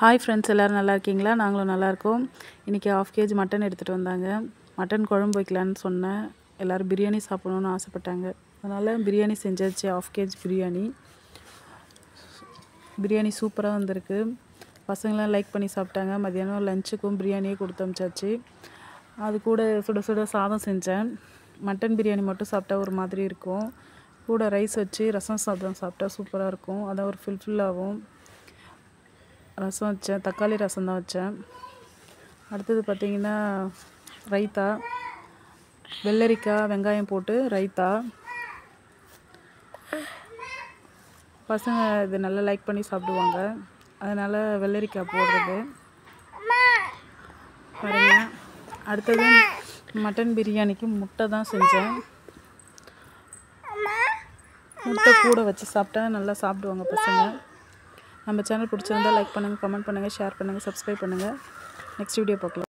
hi friends எல்லோரும் நல்லா இருக்கீங்களா நாங்களும் நல்லா இருக்கோம் இன்றைக்கி ஆஃப் கேஜி மட்டன் எடுத்துகிட்டு வந்தாங்க மட்டன் குழம்பு வைக்கலான்னு சொன்னேன் எல்லோரும் பிரியாணி சாப்பிடணுன்னு ஆசைப்பட்டாங்க அதனால் பிரியாணி செஞ்சாச்சு ஆஃப் கேஜி பிரியாணி பிரியாணி சூப்பராக வந்திருக்கு பசங்களாம் லைக் பண்ணி சாப்பிட்டாங்க மதியானம் லஞ்சுக்கும் பிரியாணியே கொடுத்து அமிச்சாச்சு அது கூட சுட சுட சாதம் செஞ்சேன் மட்டன் பிரியாணி மட்டும் சாப்பிட்டா ஒரு மாதிரி இருக்கும் கூட ரைஸ் வச்சு ரசம் சாதம் சாப்பிட்டா சூப்பராக இருக்கும் அதான் ஒரு ஃபில்ஃபில் ஆகும் ரசம் வச்சேன் தக்காளி ரசம் தான் வச்சேன் அடுத்தது பார்த்திங்கன்னா ரைத்தா வெள்ளரிக்காய் வெங்காயம் போட்டு ரைத்தா பசங்க இது நல்லா லைக் பண்ணி சாப்பிடுவாங்க அதனால் வெள்ளரிக்காய் போடுறது பாருங்க அடுத்தது மட்டன் பிரியாணிக்கு முட்டை தான் செஞ்சேன் முட்டை கூட வச்சு சாப்பிட்டா நல்லா சாப்பிடுவாங்க பசங்க நம்ம சேனல் பிடிச்சிருந்தா லைக் பண்ணுங்கள் கமெண்ட் பண்ணுங்கள் ஷேர் பண்ணுங்கள் சப்ஸ்கிரைப் பண்ணுங்கள் நெக்ஸ்ட் வீடியோ பார்க்கலாம்